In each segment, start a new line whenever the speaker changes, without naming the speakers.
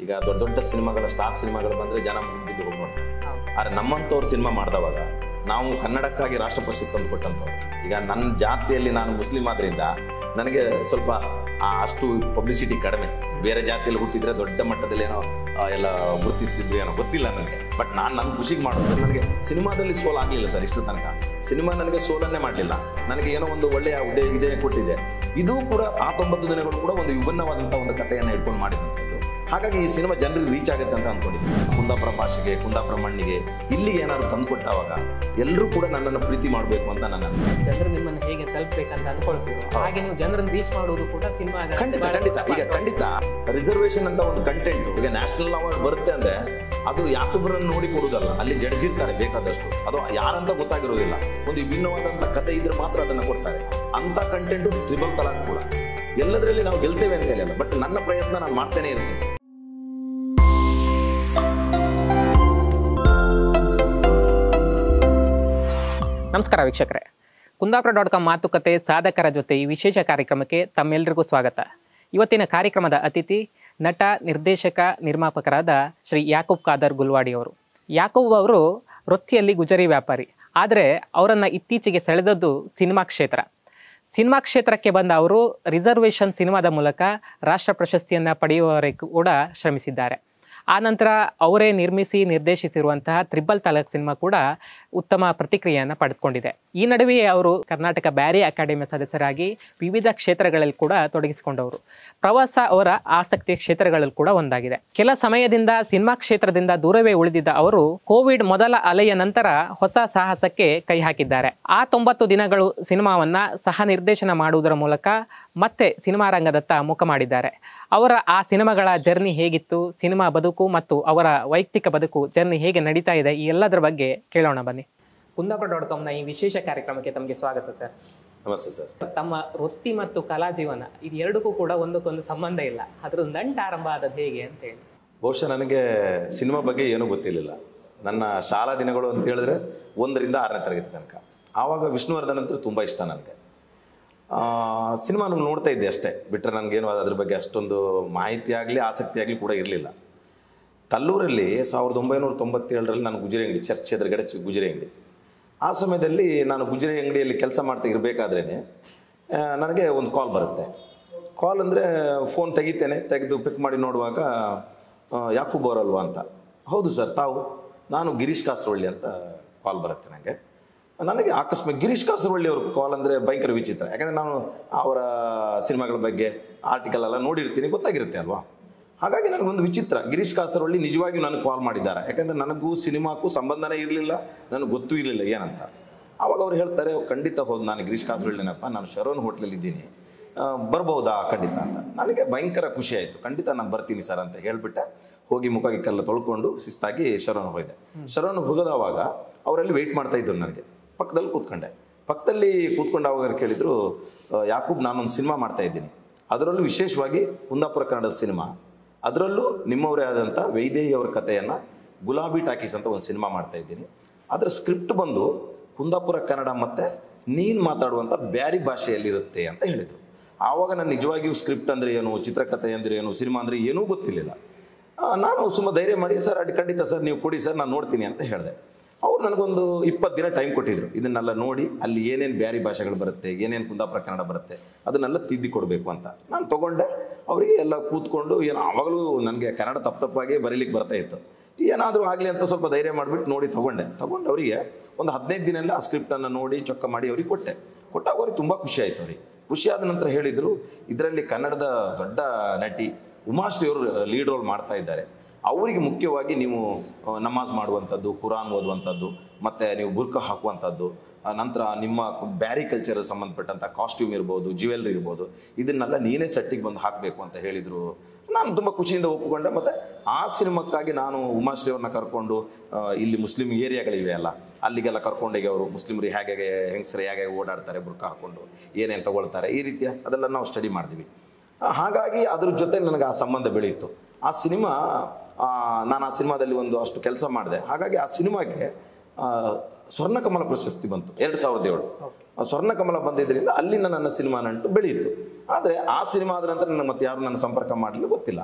ಈಗ ದೊಡ್ಡ ದೊಡ್ಡ ಸಿನಿಮಾಗಳ ಸ್ಟಾರ್ ಸಿನಿಮಾಗಳು ಬಂದರೆ ಜನ ಮುಗಿದು ಹೋಗಿ ನೋಡ್ತಾರೆ
ಹೌದು.
ಆದರೆ ನಮ್ಮಂಥವ್ರು ಸಿನಿಮಾ ಮಾಡಿದವಾಗ ನಾವು ಕನ್ನಡಕ್ಕಾಗಿ ರಾಷ್ಟ್ರ ಪ್ರಶಸ್ತಿ ತಂದು ಕೊಟ್ಟಂಥವ್ರು ಈಗ ನನ್ನ ಜಾತಿಯಲ್ಲಿ ನಾನು ಮುಸ್ಲಿಂ ಆದ್ರಿಂದ ನನಗೆ ಸ್ವಲ್ಪ ಆ ಅಷ್ಟು ಪಬ್ಲಿಸಿಟಿ ಕಡಿಮೆ ಬೇರೆ ಜಾತಿಯಲ್ಲಿ ಹುಟ್ಟಿದ್ರೆ ದೊಡ್ಡ ಮಟ್ಟದಲ್ಲಿ ಏನೋ ಆ, ಎಲ್ಲ ಗುರುತಿಸ್ತಿದ್ರು ಏನೋ ಗೊತ್ತಿಲ್ಲ ನನಗೆ ಬಟ್ ನಾನು ನನ್ನ ಖುಷಿಗೆ ಮಾಡೋದು ನನಗೆ ಸಿನಿಮಾದಲ್ಲಿ ಸೋಲ್ ಆಗಲಿಲ್ಲ ಸರ್ ಇಷ್ಟು ತನಕ ಸಿನಿಮಾ ನನಗೆ ಸೋಲನ್ನೇ ಮಾಡಲಿಲ್ಲ ನನಗೆ ಏನೋ ಒಂದು ಒಳ್ಳೆಯ ಉದೇ ಇದೇ ಕೊಟ್ಟಿದೆ ಇದು ಕೂಡ ಆ ತೊಂಬತ್ತು ದಿನಗಳು ಕೂಡ ಒಂದು ವಿಭಿನ್ನವಾದಂಥ ಒಂದು ಕಥೆಯನ್ನು ಇಟ್ಕೊಂಡು ಮಾಡಿದಂಥದ್ದು ಹಾಗಾಗಿ ಈ ಸಿನಿಮಾ ಜನರಿಗೆ ರೀಚ್ ಆಗುತ್ತೆ ಅಂತ ಅಂದ್ಕೊಂಡಿದ್ದೆ ಕುಂದಾಪುರ ಭಾಷೆಗೆ ಕುಂದಾಪುರ ಮಣ್ಣಿಗೆ ಇಲ್ಲಿಗೆ ಏನಾದ್ರು ತಂದುಕೊಟ್ಟಾವಾಗ ಎಲ್ಲರೂ ಕೂಡ ನನ್ನನ್ನು ಪ್ರೀತಿ ಮಾಡಬೇಕು ಅಂತ ನನ್ನ ಅನಿಸಿಕೆ
ಜನರು ನಿಮ್ಮನ್ನು ಹೇಗೆ ತಲುಪಬೇಕಂತ ಅನ್ಕೊಳ್ತೀರೋ ಹಾಗೆ ನೀವು ಜನರನ್ನು ರೀಚ್ ಮಾಡುವುದು ಕೂಡ ಸಿನಿಮಾ
ಖಂಡಿತ ಖಂಡಿತ ಈಗ ಖಂಡಿತ ರಿಸರ್ವೇಶನ್ ಅಂತ ಒಂದು ಕಂಟೆಂಟ್ ಈಗ ನ್ಯಾಷನಲ್ ಅವಾರ್ಡ್ ಬರುತ್ತೆ ಅಂದ್ರೆ ಅದು ಯಾಕೊಬ್ಬರನ್ನು ನೋಡಿ ಕೊಡುವುದಲ್ಲ ಅಲ್ಲಿ ಜಡ್ಜ್ ಇರ್ತಾರೆ ಬೇಕಾದಷ್ಟು ಅದು ಯಾರಂತ ಗೊತ್ತಾಗಿರೋದಿಲ್ಲ ಒಂದು ವಿಭಿನ್ನವಾದಂಥ ಕತೆ ಇದ್ರೆ ಮಾತ್ರ ಅದನ್ನು ಕೊಡ್ತಾರೆ ಅಂತ ಕಂಟೆಂಟು ಟ್ರಿಬಲ್ ತಲಾಕ್ ಕೂಡ ಎಲ್ಲದರಲ್ಲಿ ನಾವು ಗೆಲ್ತೇವೆ ಅಂತ ಹೇಳಿಲ್ಲ ಬಟ್ ನನ್ನ ಪ್ರಯತ್ನ ನಾನು ಮಾಡ್ತೇನೆ ಇರ್ತೇನೆ
ನಮಸ್ಕಾರ ವೀಕ್ಷಕರೇ ಕುಂದಾಪುರ ಡಾಟ್ ಕಾಮ್ ಮಾತುಕತೆ ಸಾಧಕರ ಜೊತೆ ಈ ವಿಶೇಷ ಕಾರ್ಯಕ್ರಮಕ್ಕೆ ತಮ್ಮೆಲ್ಲರಿಗೂ ಸ್ವಾಗತ ಇವತ್ತಿನ ಕಾರ್ಯಕ್ರಮದ ಅತಿಥಿ ನಟ ನಿರ್ದೇಶಕ ನಿರ್ಮಾಪಕರಾದ ಶ್ರೀ ಯಾಕೂಬ್ ಖಾದರ್ ಗುಲ್ವಾಡಿ ಅವರು ಯಾಕೂಬ್ ಅವರು ವೃತ್ತಿಯಲ್ಲಿ ಗುಜರಿ ವ್ಯಾಪಾರಿ ಆದರೆ ಅವರನ್ನು ಇತ್ತೀಚೆಗೆ ಸೆಳೆದದ್ದು ಸಿನಿಮಾ ಕ್ಷೇತ್ರ ಸಿನಿಮಾ ಕ್ಷೇತ್ರಕ್ಕೆ ಬಂದ ಅವರು ರಿಸರ್ವೇಷನ್ ಸಿನಿಮಾದ ಮೂಲಕ ರಾಷ್ಟ್ರ ಪ್ರಶಸ್ತಿಯನ್ನು ಪಡೆಯುವವರೆಗೂ ಕೂಡ ಶ್ರಮಿಸಿದ್ದಾರೆ ಆ ನಂತರ ಅವರೇ ನಿರ್ಮಿಸಿ ನಿರ್ದೇಶಿಸಿರುವಂತಹ ತ್ರಿಬಲ್ ತಲಾಕ್ ಸಿನಿಮಾ ಕೂಡ ಉತ್ತಮ ಪ್ರತಿಕ್ರಿಯೆಯನ್ನು ಪಡೆದುಕೊಂಡಿದೆ ಈ ನಡುವೆಯೇ ಅವರು ಕರ್ನಾಟಕ ಬ್ಯಾರಿ ಅಕಾಡೆಮಿ ಸದಸ್ಯರಾಗಿ ವಿವಿಧ ಕ್ಷೇತ್ರಗಳಲ್ಲಿ ಕೂಡ ತೊಡಗಿಸಿಕೊಂಡವರು ಪ್ರವಾಸ ಅವರ ಆಸಕ್ತಿಯ ಕ್ಷೇತ್ರಗಳಲ್ಲಿ ಕೂಡ ಒಂದಾಗಿದೆ ಕೆಲ ಸಮಯದಿಂದ ಸಿನಿಮಾ ಕ್ಷೇತ್ರದಿಂದ ದೂರವೇ ಉಳಿದಿದ್ದ ಅವರು ಕೋವಿಡ್ ಮೊದಲ ಅಲೆಯ ನಂತರ ಹೊಸ ಸಾಹಸಕ್ಕೆ ಕೈ ಹಾಕಿದ್ದಾರೆ ಆ ತೊಂಬತ್ತು ದಿನಗಳು ಸಿನಿಮಾವನ್ನ ಸಹ ನಿರ್ದೇಶನ ಮಾಡುವುದರ ಮೂಲಕ ಮತ್ತೆ ಸಿನಿಮಾ ರಂಗದತ್ತ ಮುಖ ಮಾಡಿದ್ದಾರೆ ಅವರ ಆ ಸಿನಿಮಾಗಳ ಜರ್ನಿ ಹೇಗಿತ್ತು ಸಿನಿಮಾ ಬದುಕು ಮತ್ತು ಅವರ ವೈಯಕ್ತಿಕ ಬದುಕು ಜರ್ನಿ ಹೇಗೆ ನಡೀತಾ ಇದೆ ಈ ಎಲ್ಲದರ ಬಗ್ಗೆ ಕೇಳೋಣ ಬನ್ನಿ ಕುಂದಾಪುರ ಡಾಟ್ ಕಾಮ್ನ ಈ ವಿಶೇಷ ಕಾರ್ಯಕ್ರಮಕ್ಕೆ ತಮಗೆ ಸ್ವಾಗತ ಸರ್
ನಮಸ್ತೆ ಸರ್
ತಮ್ಮ ವೃತ್ತಿ ಮತ್ತು ಕಲಾ ಜೀವನ ಇದು ಎರಡಕ್ಕೂ ಕೂಡ ಒಂದಕ್ಕೊಂದು ಸಂಬಂಧ ಇಲ್ಲ ಅದ್ರ ನಂಟು ಆರಂಭ ಆದದ್ದು ಹೇಗೆ ಅಂತ ಹೇಳಿ
ಬಹುಶಃ ನನಗೆ ಸಿನಿಮಾ ಬಗ್ಗೆ ಏನೂ ಗೊತ್ತಿರಲಿಲ್ಲ ನನ್ನ ಶಾಲಾ ದಿನಗಳು ಅಂತ ಹೇಳಿದ್ರೆ ಒಂದರಿಂದ ಆರನೇ ತರಗತಿ ತನಕ ಆವಾಗ ವಿಷ್ಣುವರ್ಧನ್ ಅಂತೂ ತುಂಬ ಇಷ್ಟ ನನಗೆ ಸಿನಿಮಾ ನಾನು ನೋಡ್ತಾ ಇದ್ದೆ ಅಷ್ಟೇ ಬಿಟ್ಟರೆ ನನಗೇನು ಅದ್ರ ಬಗ್ಗೆ ಅಷ್ಟೊಂದು ಮಾಹಿತಿ ಆಗಲಿ ಆಸಕ್ತಿ ಆಗಲಿ ಕೂಡ ಇರಲಿಲ್ಲ ತಲ್ಲೂರಲ್ಲಿ ಸಾವಿರದ ಒಂಬೈನೂರ ತೊಂಬತ್ತೇಳರಲ್ಲಿ ನಾನು ಗುಜರಿ ಅಂಗಡಿ ಚರ್ಚ್ ಎದುರುಗಡೆ ಚಿ- ಗುಜರಿ ಅಂಗಡಿ ಆ ಸಮಯದಲ್ಲಿ ನಾನು ಗುಜರಿ ಅಂಗಡಿಯಲ್ಲಿ ಕೆಲಸ ಮಾಡ್ತಾ ಇರಬೇಕಾದ್ರೇ ನನಗೆ ಒಂದು ಕಾಲ್ ಬರುತ್ತೆ ಕಾಲ್ ಅಂದರೆ ಫೋನ್ ತೆಗಿತೇನೆ ತೆಗೆದು ಪಿಕ್ ಮಾಡಿ ನೋಡುವಾಗ ಆ, ಯಾಕೂಬ್ ಅವರಲ್ವಾ ಅಂತ ಹೌದು ಸರ್ ತಾವು ನಾನು ಗಿರೀಶ್ ಕಾಸರವಳ್ಳಿ ಅಂತ ಕಾಲ್ ಬರುತ್ತೆ ನನಗೆ ನನಗೆ ಆಕಸ್ಮಿಕ ಗಿರೀಶ್ ಕಾಸರವಳ್ಳಿ ಅವ್ರ ಕಾಲ್ ಅಂದರೆ ಭಯಂಕರ ವಿಚಿತ್ರ ಯಾಕಂದರೆ ನಾನು ಅವರ ಸಿನಿಮಾಗಳ ಬಗ್ಗೆ ಆರ್ಟಿಕಲ್ ಎಲ್ಲ ನೋಡಿರ್ತೀನಿ ಗೊತ್ತಾಗಿರುತ್ತೆ ಅಲ್ವಾ ಹಾಗಾಗಿ ನನಗೊಂದು ವಿಚಿತ್ರ ಗಿರೀಶ್ ಕಾಸರವಳ್ಳಿ ನಿಜವಾಗಿಯೂ ನನಗೆ ಕಾಲ್ ಮಾಡಿದ್ದಾರೆ ಯಾಕಂದರೆ ನನಗೂ ಸಿನಿಮಾಕ್ಕೂ ಸಂಬಂಧನೇ ಇರಲಿಲ್ಲ ನನಗೆ ಗೊತ್ತೂ ಇರಲಿಲ್ಲ ಏನಂತ ಆವಾಗ ಅವ್ರು ಹೇಳ್ತಾರೆ ಖಂಡಿತ ಹೌದು ನಾನು ಗಿರೀಶ್ ಕಾಸರವಳ್ಳಿನಪ್ಪ ನಾನು ಶರೋನ್ ಹೋಟ್ಲಲ್ಲಿ ಇದ್ದೀನಿ ಆ, ಬರ್ಬೋದಾ ಖಂಡಿತ ಅಂತ ನನಗೆ ಭಯಂಕರ ಖುಷಿ ಆಯಿತು ಖಂಡಿತ ನಾನು ಬರ್ತೀನಿ ಸರ್ ಅಂತ ಹೇಳಿಬಿಟ್ಟೆ ಹೋಗಿ ಮುಖ ಗಿಕ್ಕೆಲ್ಲ ತೊಳ್ಕೊಂಡು ಶಿಸ್ತಾಗಿ ಶರೋನ್ ಹೋಯ್ದೆ ಶರೋನ್ ಹೋಗೋದವಾಗ ಅವರಲ್ಲಿ ವೆಯ್ಟ್ ಮಾಡ್ತಾ ಇದ್ರು ನನಗೆ ಪಕ್ಕದಲ್ಲಿ ಕೂತ್ಕೊಂಡೆ ಪಕ್ಕದಲ್ಲಿ ಕೂತ್ಕೊಂಡು ಅವಾಗ ಕೇಳಿದ್ರು ಆ, ಯಾಕೂಬ್ ನಾನೊಂದು ಸಿನಿಮಾ ಮಾಡ್ತಾ ಇದ್ದೀನಿ ಅದರಲ್ಲೂ ವಿಶೇಷವಾಗಿ ಕುಂದಾಪುರ ಕನ್ನಡದ ಸಿನಿಮಾ ಅದರಲ್ಲೂ ನಿಮ್ಮವರೇ ಆದಂಥ ವೈದೇಹಿ ಅವರ ಕಥೆಯನ್ನು ಗುಲಾಬಿ ಟಾಕೀಸ್ ಅಂತ ಒಂದು ಸಿನಿಮಾ ಮಾಡ್ತಾ ಇದ್ದೀನಿ ಅದರ ಸ್ಕ್ರಿಪ್ಟ್ ಬಂದು ಕುಂದಾಪುರ ಕನ್ನಡ ಮತ್ತು ನೀನು ಮಾತಾಡುವಂಥ ಬ್ಯಾರಿ ಭಾಷೆಯಲ್ಲಿರುತ್ತೆ ಅಂತ ಹೇಳಿದರು ಆವಾಗ ನಾನು ನಿಜವಾಗಿಯೂ ಸ್ಕ್ರಿಪ್ಟ್ ಅಂದರೆ ಏನು ಚಿತ್ರಕಥೆ ಅಂದರೆ ಏನು ಸಿನಿಮಾ ಅಂದರೆ ಏನೂ ಗೊತ್ತಿರಲಿಲ್ಲ ಆ, ನಾನು ಸುಮ್ಮ ಧೈರ್ಯ ಮಾಡಿ ಸರ್ ಅಡ್ ಖಂಡಿತ ಸರ್ ನೀವು ಕೊಡಿ ಸರ್ ನಾನು ನೋಡ್ತೀನಿ ಅಂತ ಹೇಳಿದೆ ಅವ್ರು ನನಗೊಂದು ಇಪ್ಪತ್ತು ದಿನ ಟೈಮ್ ಕೊಟ್ಟಿದ್ರು ಇದನ್ನೆಲ್ಲ ನೋಡಿ ಅಲ್ಲಿ ಏನೇನು ಬ್ಯಾರಿ ಭಾಷೆಗಳು ಬರುತ್ತೆ ಏನೇನು ಕುಂದಾಪುರ ಕನ್ನಡ ಬರುತ್ತೆ ಅದನ್ನೆಲ್ಲ ತಿದ್ದಿ ಕೊಡಬೇಕು ಅಂತ ನಾನು ತೊಗೊಂಡೆ ಅವರಿಗೆ ಎಲ್ಲ ಕೂತ್ಕೊಂಡು ಏನು ಆವಾಗಲೂ ನನಗೆ ಕನ್ನಡ ತಪ್ಪು ತಪ್ಪಾಗಿ ಬರೀಲಿಕ್ಕೆ ಬರ್ತಾ ಇತ್ತು ಏನಾದರೂ ಆಗಲಿ ಅಂತ ಸ್ವಲ್ಪ ಧೈರ್ಯ ಮಾಡಿಬಿಟ್ಟು ನೋಡಿ ತೊಗೊಂಡೆ ತೊಗೊಂಡು ಅವರಿಗೆ ಒಂದು ಹದಿನೈದು ದಿನದಲ್ಲಿ ಆ ಸ್ಕ್ರಿಪ್ಟನ್ನು ನೋಡಿ ಚೊಕ್ಕ ಮಾಡಿ ಅವ್ರಿಗೆ ಕೊಟ್ಟೆ ಕೊಟ್ಟಾಗ ಅವ್ರಿಗೆ ತುಂಬ ಖುಷಿ ಆಯಿತು ಅವ್ರಿಗೆ ಖುಷಿಯಾದ ನಂತರ ಹೇಳಿದರು ಇದರಲ್ಲಿ ಕನ್ನಡದ ದೊಡ್ಡ ನಟಿ ಉಮಾಶ್ರೀ ಅವರು ಲೀಡ್ ರೋಲ್ ಮಾಡ್ತಾ ಇದ್ದಾರೆ ಅವರಿಗೆ ಮುಖ್ಯವಾಗಿ ನೀವು ಆ, ನಮಾಜ್ ಮಾಡುವಂಥದ್ದು ಕುರಾನ್ ಓದುವಂಥದ್ದು ಮತ್ತು ನೀವು ಬುರ್ಕ ಹಾಕುವಂಥದ್ದು ಆ, ನಂತರ ನಿಮ್ಮ ಬ್ಯಾರಿ ಕಲ್ಚರ್ ಸಂಬಂಧಪಟ್ಟಂಥ ಕಾಸ್ಟ್ಯೂಮ್ ಇರ್ಬೋದು ಜ್ಯುವೆಲ್ರಿ ಇರ್ಬೋದು ಇದನ್ನೆಲ್ಲ ನೀನೇ ಸೆಟ್ಟಿಗೆ ಬಂದು ಹಾಕಬೇಕು ಅಂತ ಹೇಳಿದರು ನಾನು ತುಂಬ ಖುಷಿಯಿಂದ ಒಪ್ಪಿಕೊಂಡೆ ಮತ್ತು ಆ ಸಿನಿಮಾಕ್ಕಾಗಿ ನಾನು ಉಮಾಶ್ರೀ ಅವ್ರನ್ನ ಕರ್ಕೊಂಡು ಆ, ಇಲ್ಲಿ ಮುಸ್ಲಿಂ ಏರಿಯಾಗಳಿವೆ ಅಲ್ಲ ಅಲ್ಲಿಗೆಲ್ಲ ಕರ್ಕೊಂಡೋಗಿ ಅವರು ಮುಸ್ಲಿಮರು ಹೇಗೆ ಹೆಂಗಸರು ಹೇಗೆ ಓಡಾಡ್ತಾರೆ ಬುರ್ಕ ಹಾಕ್ಕೊಂಡು ಏನೇನು ತಗೊಳ್ತಾರೆ ಈ ರೀತಿಯ ಅದೆಲ್ಲ ನಾವು ಸ್ಟಡಿ ಮಾಡಿದ್ವಿ ಆ, ಹಾಗಾಗಿ ಅದ್ರ ಜೊತೆ ನನಗೆ ಆ ಸಂಬಂಧ ಬೆಳೆಯಿತು ಆ ಸಿನಿಮಾ ಆ, ನಾನು ಆ ಸಿನಿಮಾದಲ್ಲಿ ಒಂದು ಅಷ್ಟು ಕೆಲಸ ಮಾಡಿದೆ ಹಾಗಾಗಿ ಆ ಸಿನಿಮಾಗೆ ಆ, ಸ್ವರ್ಣಕಮಲ ಪ್ರಶಸ್ತಿ ಬಂತು ಎರಡು ಸಾವಿರದ ಏಳು ಆ ಸ್ವರ್ಣಕಮಲ ಬಂದಿದ್ದರಿಂದ ಅಲ್ಲಿಂದ ನನ್ನ ಸಿನಿಮಾ ನಂಟು ಬೆಳೆಯಿತು ಆದರೆ ಆ ಸಿನಿಮಾ ಆದ ನಂತರ ನನ್ನ ಮತ್ತೆ ಯಾರು ನನ್ನ ಸಂಪರ್ಕ ಮಾಡಲಿಲ್ಲ ಗೊತ್ತಿಲ್ಲ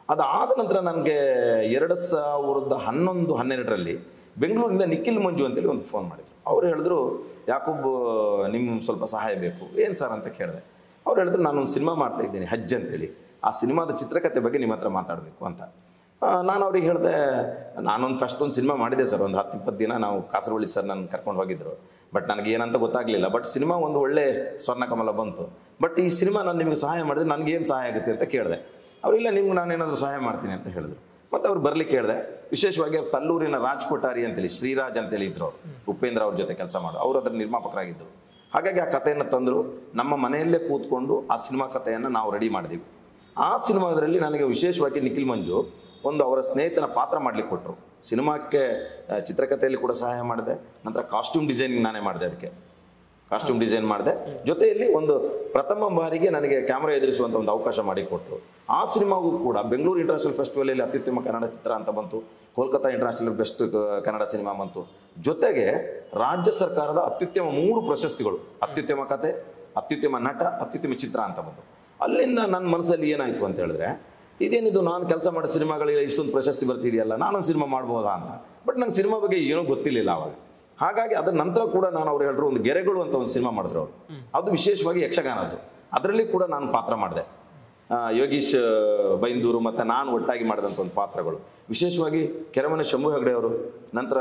ಅದಾದ ನಂತರ ನನಗೆ ಎರಡು ಸಾವಿರದ ಹನ್ನೊಂದು ಹನ್ನೆರಡರಲ್ಲಿ ಬೆಂಗಳೂರಿಂದ ನಿಖಿಲ್ ಮಂಜು ಅಂತೇಳಿ ಒಂದು ಫೋನ್ ಮಾಡಿದ್ರು ಅವ್ರು ಹೇಳಿದ್ರು ಯಾಕೊಬ್ಬ ನಿಮ್ಮ ಸ್ವಲ್ಪ ಸಹಾಯ ಬೇಕು ಏನು ಸರ್ ಅಂತ ಕೇಳಿದೆ ಅವ್ರು ಹೇಳಿದ್ರು ನಾನೊಂದು ಸಿನಿಮಾ ಮಾಡ್ತಾ ಇದ್ದೀನಿ ಹಜ್ ಅಂತೇಳಿ ಆ ಸಿನಿಮಾದ ಚಿತ್ರಕಥೆ ಬಗ್ಗೆ ನಿಮ್ಮ ಹತ್ರ ಮಾತಾಡಬೇಕು ಅಂತ ಆ, ನಾನು ಅವ್ರಿಗೆ ಹೇಳಿದೆ ನಾನೊಂದು ಫಸ್ಟ್ ಒಂದು ಸಿನಿಮಾ ಮಾಡಿದೆ ಸರ್ ಒಂದು ಹತ್ತು ಇಪ್ಪತ್ತು ದಿನ ನಾವು ಕಾಸರವಳ್ಳಿ ಸರ್ ನನ್ನ ಕರ್ಕೊಂಡು ಹೋಗಿದ್ರು ಬಟ್ ನನಗೆ ಏನಂತ ಗೊತ್ತಾಗಲಿಲ್ಲ ಬಟ್ ಸಿನಿಮಾ ಒಂದು ಒಳ್ಳೆ ಸ್ವರ್ಣಕಮಲ ಬಂತು ಬಟ್ ಈ ಸಿನಿಮಾ ನಾನು ನಿಮಗೆ ಸಹಾಯ ಮಾಡಿದ್ರೆ ನನಗೆ ಏನು ಸಹಾಯ ಆಗುತ್ತೆ ಅಂತ ಕೇಳಿದೆ ಅವರಿಲ್ಲ ನಿಮ್ಗೆ ನಾನೇನಾದರೂ ಸಹಾಯ ಮಾಡ್ತೀನಿ ಅಂತ ಹೇಳಿದ್ರು ಮತ್ತೆ ಅವ್ರು ಬರ್ಲಿಕ್ಕೆ ಹೇಳಿದೆ ವಿಶೇಷವಾಗಿ ಅವ್ರು ತಲ್ಲೂರಿನ ರಾಜ್ ಕೊಠಾರಿ ಅಂತೇಳಿ ಶ್ರೀರಾಜ್ ಅಂತೇಳಿ ಇದ್ರು ಅವರು ಉಪೇಂದ್ರ ಅವ್ರ ಜೊತೆ ಕೆಲಸ ಮಾಡೋದು ಅವರು ಅದರ ನಿರ್ಮಾಪಕರಾಗಿದ್ದರು ಹಾಗಾಗಿ ಆ ಕಥೆಯನ್ನು ತಂದರು ನಮ್ಮ ಮನೆಯಲ್ಲೇ ಕೂತ್ಕೊಂಡು ಆ ಸಿನಿಮಾ ಕಥೆಯನ್ನು ನಾವು ರೆಡಿ ಮಾಡಿದ್ವಿ ಆ ಸಿನಿಮಾದಲ್ಲಿ ನನಗೆ ವಿಶೇಷವಾಗಿ ನಿಖಿಲ್ ಮಂಜು ಒಂದು ಅವರ ಸ್ನೇಹಿತನ ಪಾತ್ರ ಮಾಡ್ಲಿಕ್ಕೆ ಕೊಟ್ಟರು ಸಿನಿಮಾಕ್ಕೆ ಆ, ಚಿತ್ರಕಥೆಯಲ್ಲಿ ಕೂಡ ಸಹಾಯ ಮಾಡಿದೆ ನಂತರ ಕಾಸ್ಟ್ಯೂಮ್ ಡಿಸೈನಿಂಗ್ ನಾನೇ ಮಾಡಿದೆ ಅದಕ್ಕೆ ಕಾಸ್ಟ್ಯೂಮ್ ಡಿಸೈನ್ ಮಾಡಿದೆ ಜೊತೆಯಲ್ಲಿ ಒಂದು ಪ್ರಥಮ ಬಾರಿಗೆ ನನಗೆ ಕ್ಯಾಮ್ರಾ ಎದುರಿಸುವಂಥ ಒಂದು ಅವಕಾಶ ಮಾಡಿಕೊಟ್ರು ಆ ಸಿನಿಮಾಗೂ ಕೂಡ ಬೆಂಗಳೂರು ಇಂಟರ್ನ್ಯಾಷನಲ್ ಫೆಸ್ಟಿವಲಲ್ಲಿ ಅತ್ಯುತ್ತಮ ಕನ್ನಡ ಚಿತ್ರ ಅಂತ ಬಂತು Kolkata international best Kannada cinema ಬಂತು ಜೊತೆಗೆ ರಾಜ್ಯ ಸರ್ಕಾರದ ಅತ್ಯುತ್ತಮ ಮೂರು ಪ್ರಶಸ್ತಿಗಳು ಅತ್ಯುತ್ತಮ ಕತೆ ಅತ್ಯುತ್ತಮ ನಟ ಅತ್ಯುತ್ತಮ ಚಿತ್ರ ಅಂತ ಬಂತು ಅಲ್ಲಿಂದ ನನ್ನ ಮನಸ್ಸಲ್ಲಿ ಏನಾಯಿತು ಅಂತ ಹೇಳಿದ್ರೆ ಇದೇನಿದು ನಾನು ಕೆಲಸ ಮಾಡೋ ಸಿನಿಮಾಗಳಿಗೆ ಇಷ್ಟೊಂದು ಪ್ರಶಸ್ತಿ ಬರ್ತಿದೆಯಲ್ಲ ನಾನೊಂದು ಸಿನಿಮಾ ಮಾಡ್ಬೋದಾ ಅಂತ ಬಟ್ ನಂಗೆ ಸಿನಿಮಾ ಬಗ್ಗೆ ಏನೂ ಗೊತ್ತಿರಲಿಲ್ಲ ಅವಾಗ ಹಾಗಾಗಿ ಅದರ ನಂತರ ಕೂಡ ನಾನು ಅವ್ರು ಹೇಳಿದ್ರು ಒಂದು ಗೆರೆಗಳು ಅಂತ ಒಂದು ಸಿನಿಮಾ ಮಾಡಿದ್ರು ಅವರು ಅದು ವಿಶೇಷವಾಗಿ ಯಕ್ಷಗಾನದ್ದು ಅದರಲ್ಲಿ ಕೂಡ ನಾನು ಪಾತ್ರ ಮಾಡಿದೆ ಆ, ಯೋಗೀಶ್ ಬೈಂದೂರು ಮತ್ತು ನಾನು ಒಟ್ಟಾಗಿ ಮಾಡಿದಂಥ ಒಂದು ಪಾತ್ರಗಳು ವಿಶೇಷವಾಗಿ ಕೆರೆಮನೆ ಶಂಭು ಹೆಗಡೆ ಅವರು ನಂತರ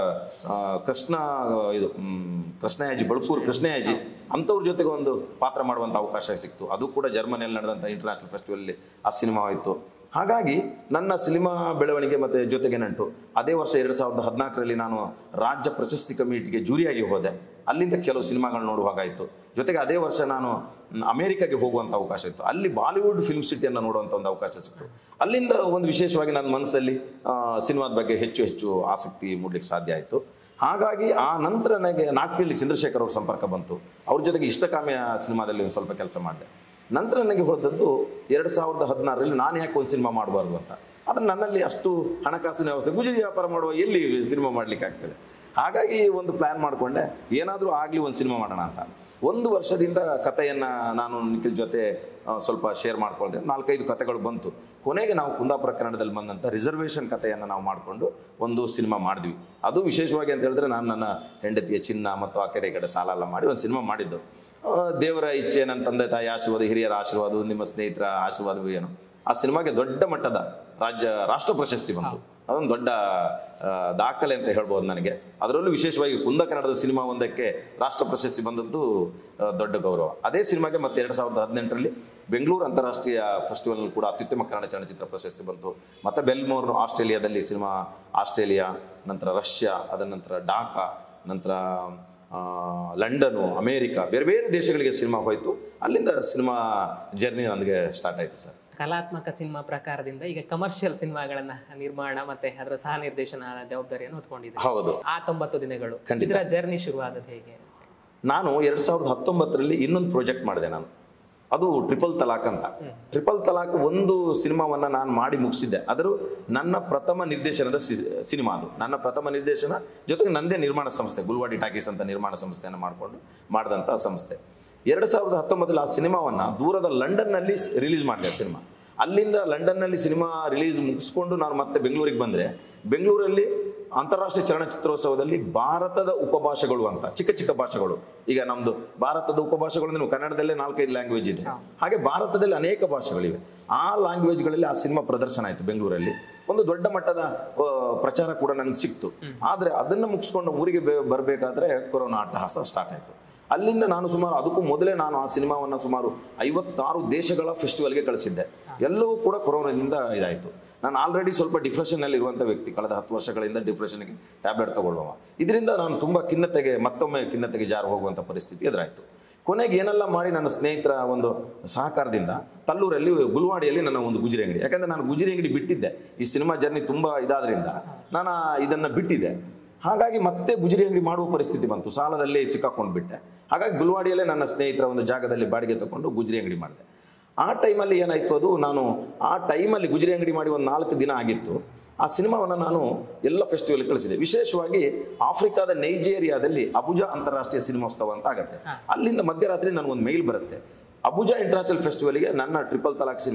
ಆ, ಕೃಷ್ಣ ಇದು ಮ್, ಕೃಷ್ಣಯಾಜಿ ಬಳಪೂರು ಕೃಷ್ಣಯಾಜಿ ಅಂಥವ್ರ ಜೊತೆಗೆ ಒಂದು ಪಾತ್ರ ಮಾಡುವಂಥ ಅವಕಾಶ ಸಿಕ್ತು ಅದು ಕೂಡ ಜರ್ಮನಿಯಲ್ಲಿ ನಡೆದಂಥ ಇಂಟರ್ನ್ಯಾಷನಲ್ ಫೆಸ್ಟಿವಲ್ಲಿ ಆ ಸಿನಿಮಾ ಆಯಿತು ಹಾಗಾಗಿ ನನ್ನ ಸಿನಿಮಾ ಬೆಳವಣಿಗೆ ಮತ್ತು ಜೊತೆಗೆ ನಂಟು ಅದೇ ವರ್ಷ ಎರಡು ಸಾವಿರದ ಹದಿನಾಲ್ಕರಲ್ಲಿ ನಾನು ರಾಜ್ಯ ಪ್ರಶಸ್ತಿ ಕಮಿಟಿಗೆ ಜೂರಿಯಾಗಿ ಹೋದೆ ಅಲ್ಲಿಂದ ಕೆಲವು ಸಿನಿಮಾಗಳು ನೋಡುವಾಗಾಯಿತು ಜೊತೆಗೆ ಅದೇ ವರ್ಷ ನಾನು ಮ್, ಅಮೆರಿಕಾಗೆ ಹೋಗುವಂಥ ಅವಕಾಶ ಇತ್ತು ಅಲ್ಲಿ ಬಾಲಿವುಡ್ ಫಿಲ್ಮ್ ಸಿಟಿಯನ್ನು ನೋಡುವಂಥ ಒಂದು ಅವಕಾಶ ಸಿಕ್ತು ಅಲ್ಲಿಂದ ಒಂದು ವಿಶೇಷವಾಗಿ ನನ್ನ ಮನಸ್ಸಲ್ಲಿ ಆ, ಸಿನಿಮಾದ ಬಗ್ಗೆ ಹೆಚ್ಚು ಹೆಚ್ಚು ಆಸಕ್ತಿ ಮೂಡಲಿಕ್ಕೆ ಸಾಧ್ಯ ಆಯಿತು ಹಾಗಾಗಿ ಆ ನಂತರ ನನಗೆ ನಾಗ್ತಿಯಲ್ಲಿ ಚಂದ್ರಶೇಖರ್ ಅವ್ರ ಸಂಪರ್ಕ ಬಂತು ಅವ್ರ ಜೊತೆಗೆ ಇಷ್ಟಕಾಮ್ಯ ಸಿನಿಮಾದಲ್ಲಿ ಒಂದು ಸ್ವಲ್ಪ ಕೆಲಸ ಮಾಡಿದೆ ನಂತರ ನನಗೆ ಹೊರದದ್ದು ಎರಡು ಸಾವಿರದ ಹದಿನಾರರಲ್ಲಿ ನಾನು ಯಾಕೆ ಒಂದು ಸಿನಿಮಾ ಮಾಡಬಾರ್ದು ಅಂತ ಆದರೆ ನನ್ನಲ್ಲಿ ಅಷ್ಟು ಹಣಕಾಸಿನ ವ್ಯವಸ್ಥೆ ಗುಜರಿ ವ್ಯಾಪಾರ ಮಾಡುವ ಎಲ್ಲಿ ಸಿನಿಮಾ ಮಾಡ್ಲಿಕ್ಕೆ ಆಗ್ತದೆ ಹಾಗಾಗಿ ಒಂದು ಪ್ಲ್ಯಾನ್ ಮಾಡಿಕೊಂಡೆ ಏನಾದರೂ ಆಗಲಿ ಒಂದು ಸಿನಿಮಾ ಮಾಡೋಣ ಅಂತ ಒಂದು ವರ್ಷದಿಂದ ಕಥೆಯನ್ನು ನಾನು ನಿಖಿಲ್ ಜೊತೆ ಆ, ಸ್ವಲ್ಪ ಶೇರ್ ಮಾಡ್ಕೊಳ್ದೆ ನಾಲ್ಕೈದು ಕಥೆಗಳು ಬಂತು ಕೊನೆಗೆ ನಾವು ಕುಂದಾಪುರ ಕನ್ನಡದಲ್ಲಿ ಬಂದಂಥ ರಿಸರ್ವೇಷನ್ ಕಥೆಯನ್ನು ನಾವು ಮಾಡಿಕೊಂಡು ಒಂದು ಸಿನಿಮಾ ಮಾಡಿದ್ವಿ ಅದು ವಿಶೇಷವಾಗಿ ಅಂತ ಹೇಳಿದ್ರೆ ನಾನು ನನ್ನ ಹೆಂಡತಿಯ ಚಿನ್ನ ಮತ್ತು ಆ ಕಡೆ ಈ ಕಡೆ ಸಾಲ ಎಲ್ಲ ಮಾಡಿ ಒಂದು ಸಿನಿಮಾ ಮಾಡಿದ್ದು ಆ, ದೇವರ ಇಚ್ಛೆ ನನ್ನ ತಂದೆ ತಾಯಿ ಆಶೀರ್ವಾದ ಹಿರಿಯರ ಆಶೀರ್ವಾದ ನಿಮ್ಮ ಸ್ನೇಹಿತರ ಆಶೀರ್ವಾದವೂ ಏನು ಆ ಸಿನಿಮಾಗೆ ದೊಡ್ಡ ಮಟ್ಟದ ರಾಜ್ಯ ರಾಷ್ಟ್ರ ಪ್ರಶಸ್ತಿ ಬಂತು ಅದೊಂದು ದೊಡ್ಡ ಆ, ದಾಖಲೆ ಅಂತ ಹೇಳ್ಬೋದು ನನಗೆ ಅದರಲ್ಲೂ ವಿಶೇಷವಾಗಿ ಕುಂದ ಕನ್ನಡದ ಸಿನಿಮಾ ಒಂದಕ್ಕೆ ರಾಷ್ಟ್ರ ಪ್ರಶಸ್ತಿ ಬಂದದ್ದು ಆ, ದೊಡ್ಡ ಗೌರವ ಅದೇ ಸಿನಿಮಾಗೆ ಮತ್ತೆ ಎರಡು ಸಾವಿರದ ಹದಿನೆಂಟರಲ್ಲಿ ಬೆಂಗಳೂರು ಅಂತಾರಾಷ್ಟ್ರೀಯ ಫೆಸ್ಟಿವಲ್ ಕೂಡ ಅತ್ಯುತ್ತಮ ಕನ್ನಡ ಚಲನಚಿತ್ರ ಪ್ರಶಸ್ತಿ ಬಂತು ಮತ್ತೆ ಬೆಲ್ಮೋರ್ ಆಸ್ಟ್ರೇಲಿಯಾದಲ್ಲಿ ಸಿನಿಮಾ ಆಸ್ಟ್ರೇಲಿಯಾ ನಂತರ ರಷ್ಯಾ ಅದರ ನಂತರ ಡಾಕಾ ನಂತರ ಆ, ಲಂಡನು ಅಮೇರಿಕಾ ಬೇರೆ ಬೇರೆ ದೇಶಗಳಿಗೆ ಸಿನಿಮಾ ಹೋಯಿತು ಅಲ್ಲಿಂದ ಸಿನಿಮಾ ಜರ್ನಿ ನನಗೆ ಸ್ಟಾರ್ಟ್ ಆಯಿತು ಸರ್
ಕಲಾತ್ಮಕ ಸಿನಿಮಾ ಪ್ರಕಾರದಿಂದ ಈಗ ಕಮರ್ಷಿಯಲ್ ಸಿನಿಮಾಗಳನ್ನ ನಿರ್ಮಾಣ ಮತ್ತೆ ಅದರ ಸಹ ನಿರ್ದೇಶನ ಜವಾಬ್ದಾರಿಯನ್ನು ಹೊತ್ಕೊಂಡಿದೆ
ಹೌದು
ಆ ತೊಂಬತ್ತು ದಿನಗಳು
ಖಂಡಿತ.
ಇದರ ಜರ್ನಿ ಶುರುವಾದದ್ದು ಹೇಗೆ
ನಾನು ಎರಡು ಸಾವಿರದ ಹತ್ತೊಂಬತ್ತರಲ್ಲಿ ಇನ್ನೊಂದು ಪ್ರಾಜೆಕ್ಟ್ ಮಾಡಿದೆ ನಾನು ಅದು ಟ್ರಿಪಲ್ ತಲಾಕ್ ಅಂತ ಟ್ರಿಪಲ್ ತಲಾಕ್ ಒಂದು ಸಿನಿಮಾವನ್ನ ನಾನು ಮಾಡಿ ಮುಗಿಸಿದ್ದೆ ಅದರೂ ನನ್ನ ಪ್ರಥಮ ನಿರ್ದೇಶನದ ಸಿ- ಸಿನಿಮಾ ಅದು ನನ್ನ ಪ್ರಥಮ ನಿರ್ದೇಶನ ಜೊತೆಗೆ ನಂದೇ ನಿರ್ಮಾಣ ಸಂಸ್ಥೆ ಗುಲ್ವಾಡಿ ಟಾಕೀಸ್ ಅಂತ ನಿರ್ಮಾಣ ಸಂಸ್ಥೆಯನ್ನು ಮಾಡಿಕೊಂಡು ಮಾಡಿದಂಥ ಸಂಸ್ಥೆ ಎರಡು ಸಾವಿರದ ಹತ್ತೊಂಬತ್ತರಲ್ಲಿ ಆ ಸಿನಿಮಾವನ್ನ ದೂರದ ಲಂಡನ್ನಲ್ಲಿ ರಿಲೀಸ್ ಮಾಡಿದೆ ಆ ಸಿನಿಮಾ ಅಲ್ಲಿಂದ ಲಂಡನ್ನಲ್ಲಿ ಸಿನಿಮಾ ರಿಲೀಸ್ ಮುಗಿಸ್ಕೊಂಡು ನಾನು ಮತ್ತೆ ಬೆಂಗಳೂರಿಗೆ ಬಂದರೆ ಬೆಂಗಳೂರಲ್ಲಿ ಅಂತಾರಾಷ್ಟ್ರೀಯ ಚಲನಚಿತ್ರೋತ್ಸವದಲ್ಲಿ ಭಾರತದ ಉಪಭಾಷೆಗಳು ಅಂತ ಚಿಕ್ಕ ಚಿಕ್ಕ ಭಾಷೆಗಳು ಈಗ ನಮ್ದು ಭಾರತದ ಉಪಭಾಷೆಗಳು ಅಂದ್ರೆ ಕನ್ನಡದಲ್ಲೇ ನಾಲ್ಕೈದು ಲ್ಯಾಂಗ್ವೇಜ್ ಇದೆ ಹಾಗೆ ಭಾರತದಲ್ಲಿ ಅನೇಕ ಭಾಷೆಗಳಿವೆ ಆ ಲ್ಯಾಂಗ್ವೇಜ್ಗಳಲ್ಲಿ ಆ ಸಿನಿಮಾ ಪ್ರದರ್ಶನ ಆಯಿತು ಬೆಂಗಳೂರಲ್ಲಿ ಒಂದು ದೊಡ್ಡ ಮಟ್ಟದ ಆ, ಪ್ರಚಾರ ಕೂಡ ನನಗೆ ಸಿಕ್ತು ಆದರೆ ಅದನ್ನು ಮುಗಿಸ್ಕೊಂಡು ಊರಿಗೆ ಬೇ- ಬರಬೇಕಾದ್ರೆ ಕೊರೋನಾ ಅಟ್ಟಹಾಸ ಸ್ಟಾರ್ಟ್ ಆಯಿತು ಅಲ್ಲಿಂದ ನಾನು ಸುಮಾರು ಅದಕ್ಕೂ ಮೊದಲೇ ನಾನು ಆ ಸಿನಿಮಾವನ್ನು ಸುಮಾರು ಐವತ್ತಾರು ದೇಶಗಳ ಫೆಸ್ಟಿವಲ್ಗೆ ಕಳಿಸಿದ್ದೆ ಎಲ್ಲವೂ ಕೂಡ ಕೊರೋನಾದಿಂದ ಇದಾಯಿತು ನಾನು ಆಲ್ರೆಡಿ ಸ್ವಲ್ಪ ಡಿಪ್ರೆಷನ್ನಲ್ಲಿ ಇರುವಂಥ ವ್ಯಕ್ತಿ ಕಳೆದ ಹತ್ತು ವರ್ಷಗಳಿಂದ ಡಿಪ್ರೆಷನ್ಗೆ ಟ್ಯಾಬ್ಲೆಟ್ ತಗೊಳ್ಳುವ ಇದರಿಂದ ನಾನು ತುಂಬ ಖಿನ್ನತೆಗೆ ಮತ್ತೊಮ್ಮೆ ಖಿನ್ನತೆಗೆ ಜಾರು ಹೋಗುವಂಥ ಪರಿಸ್ಥಿತಿ ಎದುರಾಯಿತು ಕೊನೆಗೆ ಏನೆಲ್ಲ ಮಾಡಿ ನನ್ನ ಸ್ನೇಹಿತರ ಒಂದು ಸಹಕಾರದಿಂದ ತಲ್ಲೂರಲ್ಲಿ ಗುಲ್ವಾಡಿಯಲ್ಲಿ ನನ್ನ ಒಂದು ಗುಜರಿ ಅಂಗಡಿ ಯಾಕಂದ್ರೆ ನಾನು ಗುಜರಿ ಅಂಗಡಿ ಬಿಟ್ಟಿದ್ದೆ ಈ ಸಿನಿಮಾ ಜರ್ನಿ ತುಂಬ ಇದಾದ್ರಿಂದ ನಾನು ಇದನ್ನು ಬಿಟ್ಟಿದ್ದೆ ಹಾಗಾಗಿ ಮತ್ತೆ ಗುಜರಿ ಅಂಗಡಿ ಮಾಡುವ ಪರಿಸ್ಥಿತಿ ಬಂತು ಸಾಲದಲ್ಲಿ ಸಿಕ್ಕಾಕೊಂಡು ಬಿಟ್ಟೆ ಹಾಗಾಗಿ ಗುಲ್ವಾಡಿಯಲ್ಲೇ ನನ್ನ ಸ್ನೇಹಿತರ ಒಂದು ಜಾಗದಲ್ಲಿ ಬಾಡಿಗೆ ತಗೊಂಡು ಗುಜರಿ ಅಂಗಡಿ ಮಾಡಿದೆ ಆ ಟೈಮಲ್ಲಿ ಏನಾಯಿತು ಅದು ನಾನು ಆ ಟೈಮಲ್ಲಿ ಗುಜರಿ ಅಂಗಡಿ ಮಾಡಿ ಒಂದು ನಾಲ್ಕು ದಿನ ಆಗಿತ್ತು ಆ ಸಿನಿಮಾವನ್ನು ನಾನು ಎಲ್ಲ ಫೆಸ್ಟಿವಲ್ ಕಳಿಸಿದೆ ವಿಶೇಷವಾಗಿ ಆಫ್ರಿಕಾದ ನೈಜೇರಿಯಾದಲ್ಲಿ ಅಬುಜಾ ಅಂತಾರಾಷ್ಟ್ರೀಯ ಸಿನಿಮೋತ್ಸವ ಅಂತ ಆಗುತ್ತೆ ಅಲ್ಲಿಂದ ಮಧ್ಯರಾತ್ರಿ ನನಗೊಂದು ಮೇಲ್ ಬರುತ್ತೆ ಅಬುಜಾ ಇಂಟರ್ನ್ಯಾಷನಲ್ ಫೆಸ್ಟಿವಲ್ಗೆ ನನ್ನ ಟ್ರಿಪಲ್ ತಲಾಕ್ ಸಿನಿಮಾ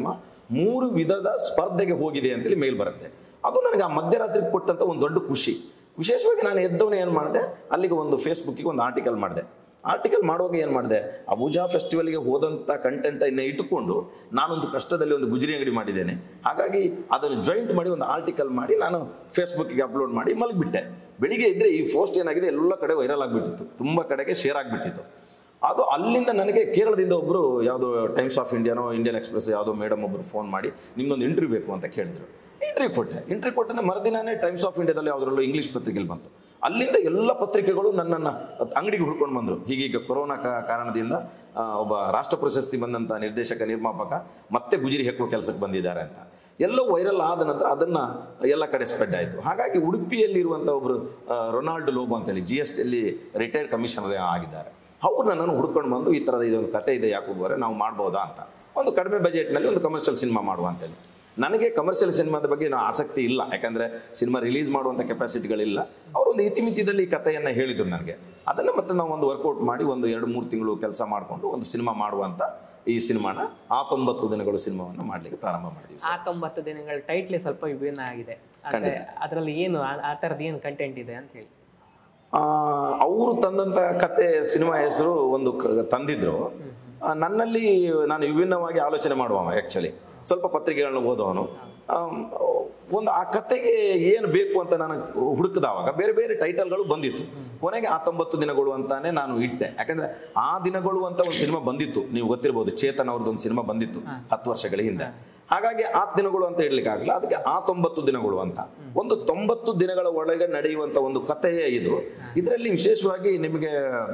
ಮೂರು ವಿಧದ ಸ್ಪರ್ಧೆಗೆ ಹೋಗಿದೆ ಅಂತೇಳಿ ಮೇಲ್ ಬರುತ್ತೆ ಅದು ನನಗೆ ಆ ಮಧ್ಯರಾತ್ರಿ ಕೊಟ್ಟಂತ ಒಂದು ದೊಡ್ಡ ಖುಷಿ ವಿಶೇಷವಾಗಿ ನಾನು ಎದ್ದವನು ಏನು ಮಾಡಿದೆ ಅಲ್ಲಿಗೆ ಒಂದು ಫೇಸ್ಬುಕ್ಕಿಗೆ ಒಂದು ಆರ್ಟಿಕಲ್ ಮಾಡಿದೆ ಆರ್ಟಿಕಲ್ ಮಾಡುವಾಗ ಏನು ಮಾಡಿದೆ ಅಬುಜಾ ಫೆಸ್ಟಿವಲ್ಗೆ ಹೋದಂಥ ಕಂಟೆಂಟನ್ನು ಇಟ್ಟುಕೊಂಡು ನಾನೊಂದು ಕಷ್ಟದಲ್ಲಿ ಒಂದು ಗುಜರಿ ಅಂಗಡಿ ಮಾಡಿದ್ದೇನೆ ಹಾಗಾಗಿ ಅದನ್ನು ಜಾಯಿಂಟ್ ಮಾಡಿ ಒಂದು ಆರ್ಟಿಕಲ್ ಮಾಡಿ ನಾನು ಫೇಸ್ಬುಕ್ಕಿಗೆ ಅಪ್ಲೋಡ್ ಮಾಡಿ ಮಲಗಿಬಿಟ್ಟೆ ಬೆಳಿಗ್ಗೆ ಇದ್ದರೆ ಈ ಪೋಸ್ಟ್ ಏನಾಗಿದೆ ಎಲ್ಲ ಕಡೆ ವೈರಲ್ ಆಗಿಬಿಟ್ಟಿತ್ತು ತುಂಬ ಕಡೆಗೆ ಶೇರ್ ಆಗಿಬಿಟ್ಟಿತ್ತು ಅದು ಅಲ್ಲಿಂದ ನನಗೆ ಕೇರಳದಿಂದ ಒಬ್ಬರು ಯಾವುದೋ ಟೈಮ್ಸ್ ಆಫ್ ಇಂಡಿಯಾನೋ ಇಂಡಿಯನ್ ಎಕ್ಸ್ಪ್ರೆಸ್ ಯಾವುದೋ ಮೇಡಮ್ ಒಬ್ಬರು ಫೋನ್ ಮಾಡಿ ನಿಮ್ದೊಂದು ಇಂಟರ್ವ್ಯೂ ಬೇಕು ಅಂತ ಕೇಳಿದ್ರು ಇಂಟರ್ವ್ಯೂ ಕೊಟ್ಟೆ ಇಂಟರ್ವ್ಯೂ ಕೊಟ್ಟಂದ್ರೆ ಮರುದಿನಾನೇ ಟೈಮ್ಸ್ ಆಫ್ ಇಂಡಿಯಾದಲ್ಲಿ ಯಾವುದರಲ್ಲೂ ಇಂಗ್ಲೀಷ್ ಪತ್ರಿಕೆಯಲ್ಲಿ ಬಂತು ಅಲ್ಲಿಂದ ಎಲ್ಲ ಪತ್ರಿಕೆಗಳು ನನ್ನನ್ನು ಅಂಗಡಿಗೆ ಹುಡ್ಕೊಂಡು ಬಂದರು ಹೀಗೀಗ ಕೊರೋನಾ ಕಾ- ಕಾರಣದಿಂದ ಆ, ಒಬ್ಬ ರಾಷ್ಟ್ರ ಪ್ರಶಸ್ತಿ ಬಂದಂಥ ನಿರ್ದೇಶಕ ನಿರ್ಮಾಪಕ ಮತ್ತೆ ಗುಜರಿ ಹೆಕ್ಕುವ ಕೆಲಸಕ್ಕೆ ಬಂದಿದ್ದಾರೆ ಅಂತ ಎಲ್ಲೋ ವೈರಲ್ ಆದ ನಂತರ ಅದನ್ನ ಎಲ್ಲ ಕಡೆ ಸ್ಪ್ರೆಡ್ ಆಯಿತು ಹಾಗಾಗಿ ಉಡುಪಿಯಲ್ಲಿರುವಂಥ ಒಬ್ಬರು ರೊನಾಲ್ಡ್ ಲೋಬೋ ಅಂತೇಳಿ ಜಿ ಎಸ್ ಟಿಯಲ್ಲಿ ರಿಟೈರ್ಡ್ ಕಮಿಷನರ್ ಆಗಿದ್ದಾರೆ ಅವ್ರು ನನ್ನನ್ನು ಹುಡ್ಕೊಂಡು ಬಂದು ಈ ಥರದ ಇದೊಂದು ಕತೆ ಇದೆ ಯಾಕೂಬ್ ಅವರೇ ನಾವು ಮಾಡ್ಬೋದಾ ಅಂತ ಒಂದು ಕಡಿಮೆ ಬಜೆಟ್ನಲ್ಲಿ ಒಂದು ಕಮರ್ಷಿಯಲ್ ಸಿನಿಮಾ ಮಾಡುವ ಅಂತೇಳಿ ನನಗೆ ಕಮರ್ಷಿಯಲ್ ಸಿನಿಮಾದ ಬಗ್ಗೆ ನಾವು ಆಸಕ್ತಿ ಇಲ್ಲ ಯಾಕಂದ್ರೆ ಸಿನಿಮಾ ರಿಲೀಸ್ ಮಾಡುವಂಥ ಕೆಪಾಸಿಟಿಗಳಿಲ್ಲ ಅವರು ಒಂದು ಇತಿಮಿತಿಯಲ್ಲಿ ಈ ಕಥೆಯನ್ನು ಹೇಳಿದ್ರು ನನಗೆ ಅದನ್ನು ಮತ್ತೆ ನಾವು ಒಂದು ವರ್ಕೌಟ್ ಮಾಡಿ ಒಂದು ಎರಡು ಮೂರು ತಿಂಗಳು ಕೆಲಸ ಮಾಡಿಕೊಂಡು ಒಂದು ಸಿನಿಮಾ ಮಾಡುವಂಥ ಈ ಸಿನಿಮಾನ ಆ ತೊಂಬತ್ತು ದಿನಗಳು ಸಿನಿಮಾವನ್ನು ಮಾಡಲಿಕ್ಕೆ ಪ್ರಾರಂಭ ಮಾಡಿದ್ವಿ
ಆ ತೊಂಬತ್ತು ದಿನಗಳ ಟೈಟ್ಲಿ ಸ್ವಲ್ಪ ವಿಭಿನ್ನ ಆಗಿದೆ ಅಂದ್ರೆ ಅದರಲ್ಲಿ ಏನು ಆ- ಆ ಥರದ್ದು ಏನು ಕಂಟೆಂಟ್ ಇದೆ ಅಂತ ಹೇಳಿ
ಅವರು ತಂದಂತ ಕತೆ ಸಿನಿಮಾ ಹೆಸರು ಒಂದು ಕ- ತಂದಿದ್ರು ಆ, ನನ್ನಲ್ಲಿ ನಾನು ವಿಭಿನ್ನವಾಗಿ ಆಲೋಚನೆ ಮಾಡುವ ಆ್ಯಕ್ಚುಲಿ ಸ್ವಲ್ಪ ಪತ್ರಿಕೆಗಳನ್ನ ಓದೋನು ಆಮ್, ಒಂದು ಆ ಕತೆಗೆ ಏನು ಬೇಕು ಅಂತ ನಾನು ಹುಡುಕಿದವಾಗ ಬೇರೆ ಬೇರೆ ಟೈಟಲ್ಗಳು ಬಂದಿತ್ತು ಕೊನೆಗೆ ಆ ತೊಂಬತ್ತು ದಿನಗಳು ಅಂತಾನೆ ನಾನು ಇಟ್ಟೆ ಯಾಕಂದ್ರೆ ಆ ದಿನಗಳು ಅಂತ ಒಂದು ಸಿನಿಮಾ ಬಂದಿತ್ತು ನೀವು ಗೊತ್ತಿರ್ಬೋದು ಚೇತನ್ ಅವ್ರದ್ದು ಒಂದು ಸಿನಿಮಾ ಬಂದಿತ್ತು ಹತ್ತು ವರ್ಷಗಳ ಹಿಂದೆ ಹಾಗಾಗಿ ಆ ದಿನಗಳು ಅಂತ ಇಡ್ಲಿಕ್ಕೆ ಆಗಲ್ಲ ಅದಕ್ಕೆ ಆ ತೊಂಬತ್ತು ದಿನಗಳು ಅಂತ ಒಂದು ತೊಂಬತ್ತು ದಿನಗಳ ಒಳಗೆ ನಡೆಯುವಂತ ಒಂದು ಕಥೆಯೇ ಇದು ಇದರಲ್ಲಿ ವಿಶೇಷವಾಗಿ ನಿಮಗೆ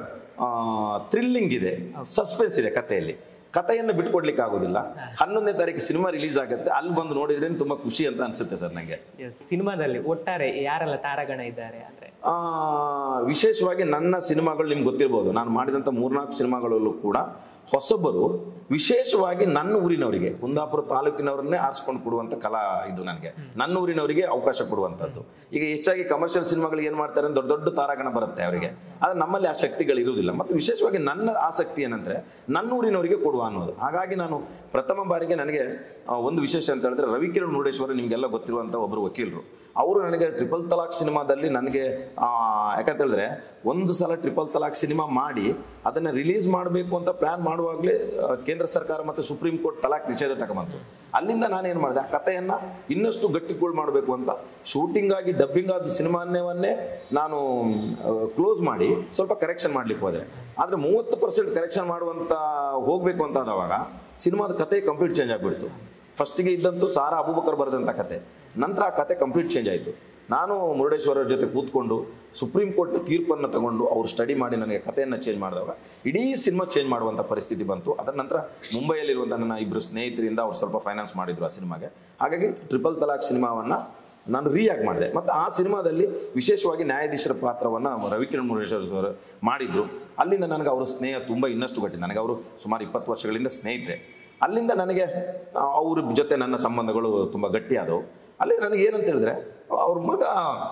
ಥ್ರಿಲ್ಲಿಂಗ್ ಇದೆ ಸಸ್ಪೆನ್ಸ್ ಇದೆ ಕಥೆಯಲ್ಲಿ ಕಥೆಯನ್ನು ಬಿಟ್ಕೊಡ್ಲಿಕ್ಕೆ ಆಗೋದಿಲ್ಲ ಹನ್ನೊಂದನೇ ತಾರೀಕು ಸಿನಿಮಾ ರಿಲೀಸ್ ಆಗುತ್ತೆ ಅಲ್ಲಿ ಬಂದು ನೋಡಿದ್ರೆ ತುಂಬಾ ಖುಷಿ ಅಂತ ಅನ್ಸುತ್ತೆ ಸರ್ ನನಗೆ
ಸಿನಿಮಾದಲ್ಲಿ ಒಟ್ಟಾರೆ ಯಾರೆಲ್ಲ ತಾರಾಗಣ ಇದ್ದಾರೆ ಅಂದ್ರೆ
ಆ, ವಿಶೇಷವಾಗಿ ನನ್ನ ಸಿನಿಮಾಗಳು ನಿಮ್ಗೆ ಗೊತ್ತಿರ್ಬೋದು ನಾನು ಮಾಡಿದಂಥ ಮೂರ್ನಾಲ್ಕು ಸಿನಿಮಾಗಳಲ್ಲೂ ಕೂಡ ಹೊಸಬರು ವಿಶೇಷವಾಗಿ ನನ್ನ ಊರಿನವರಿಗೆ ಕುಂದಾಪುರ ತಾಲೂಕಿನವರನ್ನೇ ಆರಿಸ್ಕೊಂಡು ಕೊಡುವಂಥ ಕಲಾ ಇದು ನನಗೆ ನನ್ನ ಊರಿನವರಿಗೆ ಅವಕಾಶ ಕೊಡುವಂಥದ್ದು ಈಗ ಹೆಚ್ಚಾಗಿ ಕಮರ್ಷಿಯಲ್ ಸಿನಿಮಾಗಳಿಗೆ ಏನು ಮಾಡ್ತಾರೆ ಅಂದ್ರೆ ದೊಡ್ಡ ದೊಡ್ಡ ತಾರಾಗಣ ಬರುತ್ತೆ ಅವರಿಗೆ ಆದರೆ ನಮ್ಮಲ್ಲಿ ಆ ಶಕ್ತಿಗಳು ಇರುವುದಿಲ್ಲ ಮತ್ತು ವಿಶೇಷವಾಗಿ ನನ್ನ ಆಸಕ್ತಿ ಏನಂದ್ರೆ ನನ್ನ ಊರಿನವರಿಗೆ ಕೊಡುವ ಅನ್ನೋದು ಹಾಗಾಗಿ ನಾನು ಪ್ರಥಮ ಬಾರಿಗೆ ನನಗೆ ಆ, ಒಂದು ವಿಶೇಷ ಅಂತ ಹೇಳಿದ್ರೆ ರವಿಕಿರಣ್ ಮುರುಡೇಶ್ವರ ನಿಮಗೆಲ್ಲ ಗೊತ್ತಿರುವಂಥ ಒಬ್ಬರು ವಕೀಲರು ಅವರು ನನಗೆ ಟ್ರಿಪಲ್ ತಲಾಕ್ ಸಿನಿಮಾದಲ್ಲಿ ನನಗೆ ಆ, ಯಾಕಂತ ಹೇಳಿದ್ರೆ ಒಂದು ಸಲ ಟ್ರಿಪಲ್ ತಲಾಕ್ ಸಿನಿಮಾ ಮಾಡಿ ಅದನ್ನ ರಿಲೀಸ್ ಮಾಡಬೇಕು ಅಂತ ಪ್ಲಾನ್ ಮಾಡುವಾಗಲೇ ಕೇಂದ್ರ ಸರ್ಕಾರ ಮತ್ತು ಸುಪ್ರೀಂ ಕೋರ್ಟ್ ತಲಾಕ್ ನಿಷೇಧ ತಗೊಂಬಂತು ಅಲ್ಲಿಂದ ನಾನೇನು ಮಾಡಿದೆ ಆ ಕಥೆಯನ್ನ ಇನ್ನಷ್ಟು ಗಟ್ಟಿಗಳು ಮಾಡಬೇಕು ಅಂತ ಶೂಟಿಂಗ್ ಆಗಿ ಡಬ್ಬಿಂಗ್ ಆದ ಸಿನಿಮಾನ್ಯವನ್ನೇ ನಾನು ಕ್ಲೋಸ್ ಮಾಡಿ ಸ್ವಲ್ಪ ಕರೆಕ್ಷನ್ ಮಾಡ್ಲಿಕ್ಕೆ ಹೋದೆ ಆದರೆ ಮೂವತ್ತು ಪರ್ಸೆಂಟ್ ಕರೆಕ್ಷನ್ ಮಾಡುವಂತ ಹೋಗ್ಬೇಕು ಅಂತ ಆದವಾಗ ಸಿನಿಮಾದ ಕತೆ ಕಂಪ್ಲೀಟ್ ಚೇಂಜ್ ಆಗಿಬಿಡ್ತು ಫಸ್ಟಿಗೆ ಇದ್ದಂತೂ ಸಾರಾ ಅಬೂಬಕರ್ ಬರೆದಂಥ ಕತೆ ನಂತರ ಆ ಕತೆ ಕಂಪ್ಲೀಟ್ ಚೇಂಜ್ ಆಯಿತು ನಾನು ಮುರುಡೇಶ್ವರರ ಜೊತೆ ಕೂತ್ಕೊಂಡು ಸುಪ್ರೀಂ ಕೋರ್ಟ್ನ ತೀರ್ಪನ್ನು ತಗೊಂಡು ಅವ್ರು ಸ್ಟಡಿ ಮಾಡಿ ನನಗೆ ಕಥೆಯನ್ನು ಚೇಂಜ್ ಮಾಡಿದಾಗ ಇಡೀ ಸಿನಿಮಾ ಚೇಂಜ್ ಮಾಡುವಂಥ ಪರಿಸ್ಥಿತಿ ಬಂತು ಅದರ ನಂತರ ಮುಂಬೈಯಲ್ಲಿರುವಂಥ ನನ್ನ ಇಬ್ಬರು ಸ್ನೇಹಿತರಿಂದ ಅವ್ರು ಸ್ವಲ್ಪ ಫೈನಾನ್ಸ್ ಮಾಡಿದ್ರು ಆ ಸಿನಿಮಾಗೆ ಹಾಗಾಗಿ ಟ್ರಿಪಲ್ ತಲಾಕ್ ಸಿನಿಮಾವನ್ನು ನಾನು ರೀಯಾಗಿ ಮಾಡಿದೆ ಮತ್ತು ಆ ಸಿನಿಮಾದಲ್ಲಿ ವಿಶೇಷವಾಗಿ ನ್ಯಾಯಾಧೀಶರ ಪಾತ್ರವನ್ನು ರವಿಕಿರಣ್ ಮುರುಡೇಶ್ವರ ಸರ್ ಮಾಡಿದ್ರು ಅಲ್ಲಿಂದ ನನಗೆ ಅವರ ಸ್ನೇಹ ತುಂಬ ಇನ್ನಷ್ಟು ಗಟ್ಟಿ ನನಗೆ ಅವರು ಸುಮಾರು ಇಪ್ಪತ್ತು ವರ್ಷಗಳಿಂದ ಸ್ನೇಹಿತರೆ ಅಲ್ಲಿಂದ ನನಗೆ ಆ, ಅವ್ರ ಜೊತೆ ನನ್ನ ಸಂಬಂಧಗಳು ತುಂಬ ಗಟ್ಟಿಯಾದವು ಅಲ್ಲಿ ನನಗೆ ಏನಂತ ಹೇಳಿದ್ರೆ ಅವ್ರ ಮಗ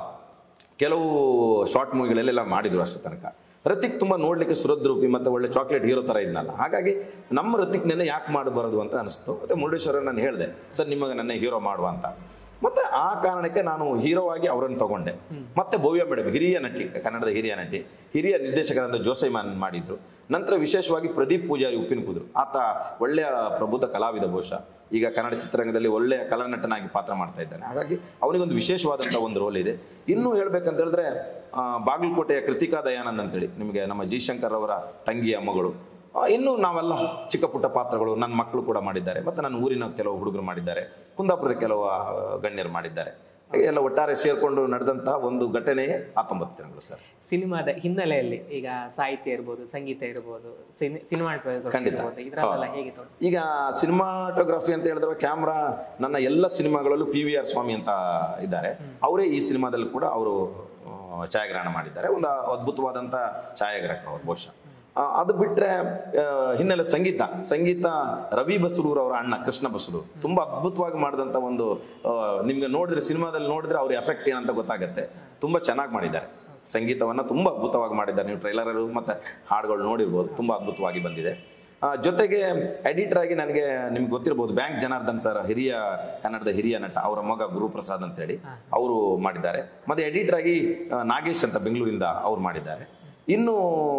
ಕೆಲವು ಶಾರ್ಟ್ ಮೂವಿಗಳಲ್ಲೆಲ್ಲ ಮಾಡಿದ್ರು ಅಷ್ಟೇ ತನಕ ರತಿಕ್ ತುಂಬ ನೋಡ್ಲಿಕ್ಕೆ ಸುರದ್ರೂಪಿ ಮತ್ತು ಒಳ್ಳೆ ಚಾಕ್ಲೇಟ್ ಹೀರೋ ಥರ ಇದ್ನಲ್ಲ ಹಾಗಾಗಿ ನಮ್ಮ ರತಿಕ್ ನೆನೆ ಯಾಕೆ ಮಾಡಬಾರದು ಅಂತ ಅನಿಸ್ತು ಮತ್ತೆ ಮುರುಡೇಶ್ವರ ನಾನು ಹೇಳಿದೆ ಸರ್ ನಿಮಗೆ ನನ್ನ ಹೀರೋ ಮಾಡುವ ಅಂತ ಮತ್ತೆ ಆ ಕಾರಣಕ್ಕೆ ನಾನು ಹೀರೋ ಆಗಿ ಅವರನ್ನು ತಗೊಂಡೆ ಮತ್ತೆ ಭವ್ಯ ಮೇಡಮ್ ಹಿರಿಯ ನಟಿ ಕನ್ನಡದ ಹಿರಿಯ ನಟಿ ಹಿರಿಯ ನಿರ್ದೇಶಕರಾದ ಜೋಸೈಮಾನ್ ಮಾಡಿದ್ರು ನಂತರ ವಿಶೇಷವಾಗಿ ಪ್ರದೀಪ್ ಪೂಜಾರಿ ಉಪ್ಪಿನ ಕುದ್ರು ಆತ ಒಳ್ಳೆಯ ಪ್ರಬುದ್ಧ ಕಲಾವಿದ ಬಹುಶಃ ಈಗ ಕನ್ನಡ ಚಿತ್ರರಂಗದಲ್ಲಿ ಒಳ್ಳೆಯ ಕಲಾನಟನಾಗಿ ಪಾತ್ರ ಮಾಡ್ತಾ ಇದ್ದಾನೆ ಹಾಗಾಗಿ ಅವನಿಗೊಂದು ವಿಶೇಷವಾದಂಥ ಒಂದು ರೋಲ್ ಇದೆ ಇನ್ನೂ ಹೇಳ್ಬೇಕಂತ ಹೇಳಿದ್ರೆ ಆ, ಬಾಗಲಕೋಟೆಯ ಕೃತಿಕಾ ದಯಾನಂದ್ ಅಂತೇಳಿ ನಿಮಗೆ ನಮ್ಮ ಜಿ ಶಂಕರ್ ಅವರ ತಂಗಿಯ ಮಗಳು ಆ, ಇನ್ನೂ ನಾವೆಲ್ಲ ಚಿಕ್ಕ ಪುಟ್ಟ ಪಾತ್ರಗಳು ನನ್ನ ಮಕ್ಕಳು ಕೂಡ ಮಾಡಿದ್ದಾರೆ ಮತ್ತು ನನ್ನ ಊರಿನ ಕೆಲವು ಹುಡುಗರು ಮಾಡಿದ್ದಾರೆ ಕುಂದಾಪುರದ ಕೆಲವು ಆ, ಗಣ್ಯರು ಮಾಡಿದ್ದಾರೆ ಹಾಗೆ ಎಲ್ಲ ಒಟ್ಟಾರೆ ಸೇರಿಕೊಂಡು ನಡೆದಂತಹ ಒಂದು ಘಟನೆಯೇ ಹತ್ತೊಂಬತ್ತು ದಿನಗಳು ಸರ್
ಸಿನಿಮಾದ ಹಿನ್ನೆಲೆಯಲ್ಲಿ ಈಗ ಸಾಹಿತ್ಯ ಇರ್ಬೋದು ಸಂಗೀತ ಇರ್ಬೋದು ಸಿನಿಮಾ
ಖಂಡಿತ.
ಇರ್ಬೋದು ಇದರಲ್ಲೆಲ್ಲ ಹೇಗೆ ತೋರಿಸ್
ಈಗ ಸಿನಿಮಾಟೋಗ್ರಫಿ ಅಂತ ಹೇಳಿದ್ರೆ ಕ್ಯಾಮ್ರಾ ನನ್ನ ಎಲ್ಲ ಸಿನಿಮಾಗಳಲ್ಲೂ ಪಿ ವಿ ಆರ್ ಸ್ವಾಮಿ ಅಂತ ಇದ್ದಾರೆ ಅವರೇ ಈ ಸಿನಿಮಾದಲ್ಲಿ ಕೂಡ ಅವರು ಆ, ಛಾಯಾಗ್ರಹಣ ಮಾಡಿದ್ದಾರೆ ಒಂದು ಅದ್ಭುತವಾದಂಥ ಛಾಯಾಗ್ರಾಹಕ ಅವರು ಬಹುಶಃ ಆ, ಅದು ಬಿಟ್ರೆ ಆ, ಹಿನ್ನೆಲೆ ಸಂಗೀತ ಸಂಗೀತ ರವಿ ಬಸರೂರ್ ಅವರ ಅಣ್ಣ ಕೃಷ್ಣ ಬಸರೂರ್ ತುಂಬಾ ಅದ್ಭುತವಾಗಿ ಮಾಡಿದಂಥ ಒಂದು ಆ, ನಿಮ್ಗೆ ನೋಡಿದ್ರೆ ಸಿನಿಮಾದಲ್ಲಿ ನೋಡಿದ್ರೆ ಅವ್ರ ಎಫೆಕ್ಟ್ ಏನಂತ ಗೊತ್ತಾಗುತ್ತೆ ತುಂಬಾ ಚೆನ್ನಾಗಿ ಮಾಡಿದ್ದಾರೆ ಸಂಗೀತವನ್ನ ತುಂಬಾ ಅದ್ಭುತವಾಗಿ ಮಾಡಿದ್ದಾರೆ ನೀವು ಟ್ರೈಲರ್ ಮತ್ತೆ ಹಾಡುಗಳು ನೋಡಿರ್ಬೋದು ತುಂಬಾ ಅದ್ಭುತವಾಗಿ ಬಂದಿದೆ ಆ, ಜೊತೆಗೆ ಎಡಿಟರ್ ಆಗಿ ನನಗೆ ನಿಮ್ಗೆ ಗೊತ್ತಿರ್ಬೋದು ಬ್ಯಾಂಕ್ ಜನಾರ್ದನ್ ಸರ್ ಹಿರಿಯ ಕನ್ನಡದ ಹಿರಿಯ ನಟ ಅವರ ಮಗ ಗುರುಪ್ರಸಾದ್ ಅಂತೇಳಿ ಅವರು ಮಾಡಿದ್ದಾರೆ ಮತ್ತೆ ಎಡಿಟರ್ ಆಗಿ ಆ, ನಾಗೇಶ್ ಅಂತ ಬೆಂಗಳೂರಿಂದ ಅವ್ರು ಮಾಡಿದ್ದಾರೆ ಇನ್ನು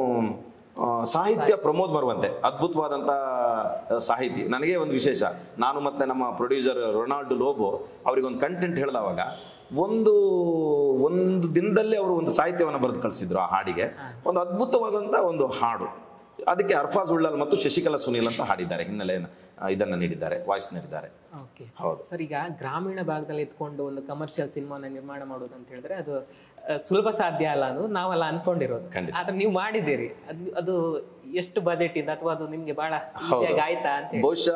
ಆ, ಸಾಹಿತ್ಯ ಪ್ರಮೋದ್ ಮರುವಂತೆ ಅದ್ಭುತವಾದಂಥ ಆ, ಸಾಹಿತಿ ನನಗೆ ಒಂದು ವಿಶೇಷ ನಾನು ಮತ್ತೆ ನಮ್ಮ ಪ್ರೊಡ್ಯೂಸರ್ ರೊನಾಲ್ಡ್ ಲೋಬೋ ಅವರಿಗೆ ಒಂದು ಕಂಟೆಂಟ್ ಹೇಳಿದವಾಗ ಒಂದು ಒಂದು ದಿನದಲ್ಲೇ ಅವರು ಒಂದು ಸಾಹಿತ್ಯವನ್ನು ಬರೆದು ಕಳಿಸಿದ್ರು ಆ ಹಾಡಿಗೆ ಒಂದು ಅದ್ಭುತವಾದಂಥ ಒಂದು ಹಾಡು ಅದಕ್ಕೆ ಅರ್ಫಾಜ್ ಉಳ್ಳಲ್ ಮತ್ತು ಶಶಿಕಲಾ ಸುನೀಲ್ ಅಂತ ಹಾಡಿದ್ದಾರೆ ಹಿನ್ನೆಲೆ ಇದನ್ನು ನೀಡಿದ್ದಾರೆ ವಾಯ್ಸ್ ನೀಡಿದ್ದಾರೆ
ಓಕೆ
ಹೌದು
ಸರ್ ಈಗ ಗ್ರಾಮೀಣ ಭಾಗದಲ್ಲಿ ಇದ್ಕೊಂಡು ಒಂದು ಕಮರ್ಷಿಯಲ್ ಸಿನಿಮಾನ ನಿರ್ಮಾಣ ಮಾಡೋದು ಅಂತ ಹೇಳಿದ್ರೆ ಅದು ಆ, ಸುಲಭ ಸಾಧ್ಯ ಅಲ್ಲ ಅನ್ನೋದು ನಾವೆಲ್ಲ ಅನ್ಕೊಂಡಿರೋದು
ಖಂಡಿತ.
ಆದ್ರೆ ನೀವು ಮಾಡಿದ್ದೀರಿ ಅದು ಅದು ಎಷ್ಟು ಬಜೆಟ್ ಇಂದ ಅಥವಾ ಅದು ನಿಮ್ಗೆ ಬಹಳ ಈಸಿಯಾಗಿ ಆಯ್ತಾ ಅಂತ ಹೇಳಿ
ಬಹುಶಃ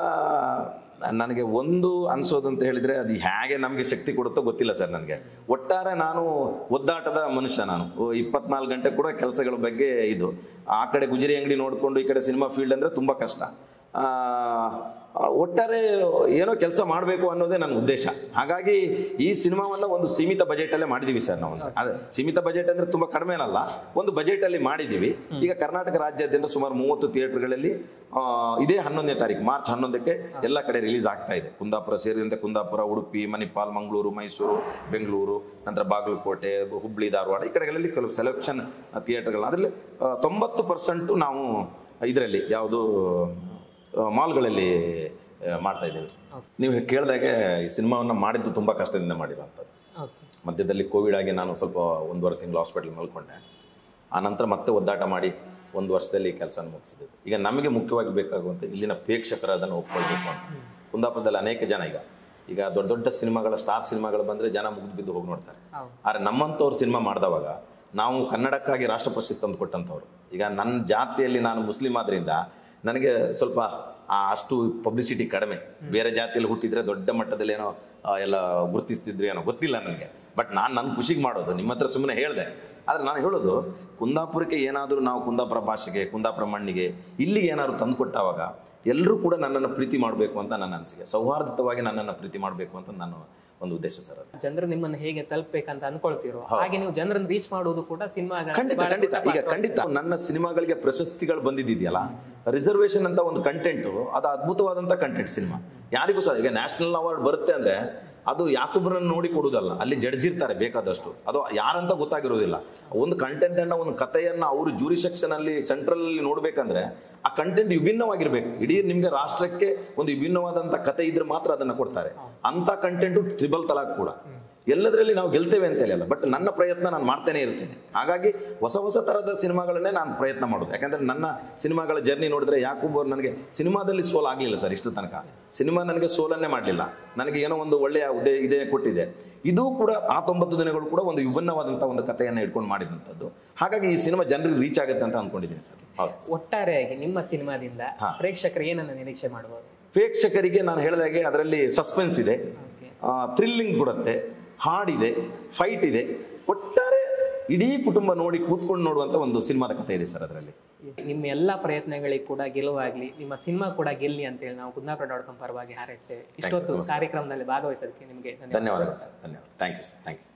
ನನಗೆ ಒಂದು ಅನ್ಸೋದು ಅಂತ ಹೇಳಿದ್ರೆ ಅದು ಹೇಗೆ ನಮಗೆ ಶಕ್ತಿ ಕೊಡುತ್ತೋ ಗೊತ್ತಿಲ್ಲ ಸರ್ ನನಗೆ ಒಟ್ಟಾರೆ ನಾನು ಒದ್ದಾಟದ ಮನುಷ್ಯ ನಾನು ಇಪ್ಪತ್ನಾಲ್ಕು ಗಂಟೆ ಕೂಡ ಕೆಲಸಗಳ ಬಗ್ಗೆ ಇದು ಆ ಕಡೆ ಗುಜರಿ ಅಂಗಡಿ ನೋಡಿಕೊಂಡು ಈ ಕಡೆ ಸಿನಿಮಾ ಫೀಲ್ಡ್ ಅಂದ್ರೆ ತುಂಬಾ ಕಷ್ಟ ಆ, ಆ, ಒಟ್ಟಾರೆ ಏನೋ ಕೆಲಸ ಮಾಡಬೇಕು ಅನ್ನೋದೇ ನನ್ನ ಉದ್ದೇಶ ಹಾಗಾಗಿ ಈ ಸಿನಿಮಾವನ್ನ ಒಂದು ಸೀಮಿತ ಬಜೆಟ್ ಅಲ್ಲೇ ಮಾಡಿದೀವಿ ಸರ್ ನಾವು ಅದೇ ಸೀಮಿತ ಬಜೆಟ್ ಅಂದ್ರೆ ತುಂಬಾ ಕಡಿಮೆ ಏನಲ್ಲ ಒಂದು ಬಜೆಟ್ ಅಲ್ಲಿ ಮಾಡಿದೀವಿ ಈಗ ಕರ್ನಾಟಕ ರಾಜ್ಯಾದ್ಯಂತ ಸುಮಾರು ಮೂವತ್ತು ಥಿಯೇಟರ್ಗಳಲ್ಲಿ ಆ, ಇದೇ ಹನ್ನೊಂದನೇ ತಾರೀಕು ಮಾರ್ಚ್ ಹನ್ನೊಂದಕ್ಕೆ ಎಲ್ಲ ಕಡೆ ರಿಲೀಸ್ ಆಗ್ತಾ ಇದೆ ಕುಂದಾಪುರ ಸೇರಿದಂತೆ ಕುಂದಾಪುರ ಉಡುಪಿ ಮಣಿಪಾಲ್ ಮಂಗಳೂರು ಮೈಸೂರು ಬೆಂಗಳೂರು ನಂತರ ಬಾಗಲಕೋಟೆ ಹುಬ್ಳಿ ಧಾರವಾಡ ಈ ಕಡೆಗಳಲ್ಲಿ ಕೆಲವು ಸೆಲೆಕ್ಷನ್ ಥಿಯೇಟರ್ಗಳು ಅದರಲ್ಲಿ ಆ, ತೊಂಬತ್ತು ಪರ್ಸೆಂಟು ನಾವು ಇದರಲ್ಲಿ ಯಾವುದು ಮಾಲ್ಗಳಲ್ಲಿ ಮಾಡ್ತಾ ಇದ್ದೇವೆ ನೀವು ಕೇಳಿದಾಗೆ ಈ ಸಿನಿಮಾವನ್ನು ಮಾಡಿದ್ದು ತುಂಬ ಕಷ್ಟದಿಂದ ಮಾಡಿರೋಂಥದ್ದು
ಓಕೆ
ಮಧ್ಯದಲ್ಲಿ ಕೋವಿಡ್ ಆಗಿ ನಾನು ಸ್ವಲ್ಪ ಒಂದೂವರೆ ತಿಂಗಳು ಹಾಸ್ಪಿಟಲ್ ಮಲ್ಕೊಂಡೆ ಆ ನಂತರ ಮತ್ತೆ ಒದ್ದಾಟ ಮಾಡಿ ಒಂದು ವರ್ಷದಲ್ಲಿ ಕೆಲಸ ಮುಗಿಸಿದೆ ಈಗ ನಮಗೆ ಮುಖ್ಯವಾಗಿ ಬೇಕಾಗುವಂಥ ಇಲ್ಲಿನ ಪ್ರೇಕ್ಷಕರು ಅದನ್ನು ಒಪ್ಕೊಳ್ಬೇಕು ಅಂತ ಕುಂದಾಪುರದಲ್ಲಿ ಅನೇಕ ಜನ ಈಗ ಈಗ ದೊಡ್ಡ ದೊಡ್ಡ ಸಿನಿಮಾಗಳ ಸ್ಟಾರ್ ಸಿನಿಮಾಗಳು ಬಂದರೆ ಜನ ಮುಗಿದು ಬಿದ್ದು ಹೋಗಿ ನೋಡ್ತಾರೆ
ಹೌದು
ಆದರೆ ನಮ್ಮಂಥವ್ರು ಸಿನಿಮಾ ಮಾಡಿದವಾಗ ನಾವು ಕನ್ನಡಕ್ಕಾಗಿ ರಾಷ್ಟ್ರ ಪ್ರಶಸ್ತಿ ತಂದು ಕೊಟ್ಟಂಥವ್ರು ಈಗ ನನ್ನ ಜಾತಿಯಲ್ಲಿ ನಾನು ಮುಸ್ಲಿಂ ಆದ್ರಿಂದ ನನಗೆ ಸ್ವಲ್ಪ ಆ ಅಷ್ಟು ಪಬ್ಲಿಸಿಟಿ ಕಡಿಮೆ ಬೇರೆ ಜಾತಿಯಲ್ಲಿ ಹುಟ್ಟಿದ್ರೆ ದೊಡ್ಡ ಮಟ್ಟದಲ್ಲಿ ಏನೋ ಆ, ಎಲ್ಲ ಗುರುತಿಸ್ತಿದ್ರು ಏನೋ ಗೊತ್ತಿಲ್ಲ ನನಗೆ ಬಟ್ ನಾನು ನನ್ನ ಖುಷಿಗೆ ಮಾಡೋದು ನಿಮ್ಮ ಹತ್ರ ಸುಮ್ಮನೆ ಹೇಳಿದೆ ಆದರೆ ನಾನು ಹೇಳೋದು ಕುಂದಾಪುರಕ್ಕೆ ಏನಾದರೂ ನಾವು ಕುಂದಾಪುರ ಭಾಷೆಗೆ ಕುಂದಾಪುರ ಮಣ್ಣಿಗೆ ಇಲ್ಲಿಗೆ ಏನಾದ್ರು ತಂದು ಕೊಟ್ಟಾವಾಗ ಎಲ್ಲರೂ ಕೂಡ ನನ್ನನ್ನು ಪ್ರೀತಿ ಮಾಡಬೇಕು ಅಂತ ನನ್ನ ಅನಿಸಿಕೆ ಸೌಹಾರ್ದತವಾಗಿ ನನ್ನನ್ನು ಪ್ರೀತಿ ಮಾಡಬೇಕು ಅಂತ ನಾನು ಒಂದು ಉದ್ದೇಶ ಸರ್ ಅದು
ಜನರು ನಿಮ್ಮನ್ನು ಹೇಗೆ ತಲುಪಬೇಕಂತ ಅನ್ಕೊಳ್ತಿರೋ ಹಾಗೆ ನೀವು ಜನರನ್ನು ರೀಚ್ ಮಾಡೋದು ಕೂಡ ಸಿನಿಮಾ
ಖಂಡಿತ ಖಂಡಿತ ಈಗ ಖಂಡಿತ ನನ್ನ ಸಿನಿಮಾಗಳಿಗೆ ಪ್ರಶಸ್ತಿಗಳು ಬಂದಿದೆಯಲ್ಲ ರಿಸರ್ವೇಶನ್ ಅಂತ ಒಂದು ಕಂಟೆಂಟ್ ಅದು ಅದ್ಭುತವಾದಂತ ಕಂಟೆಂಟ್ ಸಿನಿಮಾ ಯಾರಿಗೂ ಸಹ ಈಗ ನ್ಯಾಷನಲ್ ಅವಾರ್ಡ್ ಬರುತ್ತೆ ಅಂದ್ರೆ ಅದು ಯಾಕೊಬ್ಬರನ್ನು ನೋಡಿ ಕೊಡುವುದಲ್ಲ ಅಲ್ಲಿ ಜಡ್ಜ್ ಇರ್ತಾರೆ ಬೇಕಾದಷ್ಟು ಅದು ಯಾರಂತ ಗೊತ್ತಾಗಿರೋದಿಲ್ಲ ಒಂದು ಕಂಟೆಂಟ್ ಅನ್ನ ಒಂದು ಕಥೆಯನ್ನ ಅವರು ಜೂರಿ ಸೆಕ್ಷನ್ ಅಲ್ಲಿ ಸೆಂಟ್ರಲ್ ಅಲ್ಲಿ ನೋಡ್ಬೇಕಂದ್ರೆ ಆ ಕಂಟೆಂಟ್ ವಿಭಿನ್ನವಾಗಿರ್ಬೇಕು ಇಡೀ ನಿಮ್ಗೆ ರಾಷ್ಟ್ರಕ್ಕೆ ಒಂದು ವಿಭಿನ್ನವಾದಂತ ಕತೆ ಇದ್ರೆ ಮಾತ್ರ ಅದನ್ನ ಕೊಡ್ತಾರೆ ಅಂತ ಕಂಟೆಂಟ್ ಟ್ರಿಬಲ್ ತಲಾಕ್ ಕೂಡ ಎಲ್ಲದರಲ್ಲಿ ನಾವು ಗೆಲ್ತೇವೆ ಅಂತ ಹೇಳಿಲ್ಲ ಬಟ್ ನನ್ನ ಪ್ರಯತ್ನ ನಾನು ಮಾಡ್ತೇನೆ ಇರ್ತೇನೆ ಹಾಗಾಗಿ ಹೊಸ ಹೊಸ ತರದ ಸಿನಿಮಾಗಳನ್ನೇ ನಾನು ಪ್ರಯತ್ನ ಮಾಡೋದು ಯಾಕಂದ್ರೆ ನನ್ನ ಸಿನಿಮಾಗಳ ಜರ್ನಿ ನೋಡಿದ್ರೆ ಯಾಕೂಬ್ ಅವ್ರು ನನಗೆ ಸಿನಿಮಾದಲ್ಲಿ ಸೋಲ್ ಆಗಲಿಲ್ಲ ಸರ್ ಇಷ್ಟು ತನಕ ಸಿನಿಮಾ ನನಗೆ ಸೋಲನ್ನೇ ಮಾಡಲಿಲ್ಲ ನನಗೆ ಏನೋ ಒಂದು ಒಳ್ಳೆಯ ಉದೇ ಇದೇ ಕೊಟ್ಟಿದೆ ಇದು ಕೂಡ ಆ ತೊಂಬತ್ತು ದಿನಗಳು ಕೂಡ ಒಂದು ವಿಭಿನ್ನವಾದಂಥ ಒಂದು ಕಥೆಯನ್ನು ಇಟ್ಕೊಂಡು ಮಾಡಿದಂಥದ್ದು ಹಾಗಾಗಿ ಈ ಸಿನಿಮಾ ಜನರಿಗೆ ರೀಚ್ ಆಗುತ್ತೆ ಅಂತ ಅನ್ಕೊಂಡಿದ್ದೀನಿ ಸರ್ ಹೌದು
ಒಟ್ಟಾರೆಯಾಗಿ ನಿಮ್ಮ ಸಿನಿಮಾದಿಂದ
ಹಾ.
ಪ್ರೇಕ್ಷಕರು ಏನನ್ನ ನಿರೀಕ್ಷೆ ಮಾಡಬಹುದು
ಪ್ರೇಕ್ಷಕರಿಗೆ ನಾನು ಹೇಳಿದಾಗೆ ಅದರಲ್ಲಿ ಸಸ್ಪೆನ್ಸ್ ಇದೆ
ಓಕೆ
ಥ್ರಿಲ್ಲಿಂಗ್ ಕೊಡುತ್ತೆ ಹಾಡಿದೆ ಫೈಟ್ ಇದೆ ಒಟ್ಟಾರೆ ಇಡೀ ಕುಟುಂಬ ನೋಡಿ ಕೂತ್ಕೊಂಡು ನೋಡುವಂತ ಒಂದು ಸಿನಿಮಾದ ಕಥೆ ಇದೆ ಸರ್ ಅದರಲ್ಲಿ
ನಿಮ್ಮ ಎಲ್ಲ ಪ್ರಯತ್ನಗಳಿಗೆ ಕೂಡ ಗೆಲುವಾಗ್ಲಿ ನಿಮ್ಮ ಸಿನಿಮಾ ಕೂಡ ಗೆಲ್ಲಿ ಅಂತೇಳಿ ನಾವು ಕುಂದಾಪುರ ಡಾಟ್ ಕಾಮ್ ಪರವಾಗಿ ಹಾರೈಸ್ತೇವೆ ಇಷ್ಟೊತ್ತು ಕಾರ್ಯಕ್ರಮದಲ್ಲಿ ಭಾಗವಹಿಸೋದಕ್ಕೆ ನಿಮಗೆ ಧನ್ಯವಾದ
ಧನ್ಯವಾದಗಳು ಸರ್ ಧನ್ಯವಾದ thank you sir thank you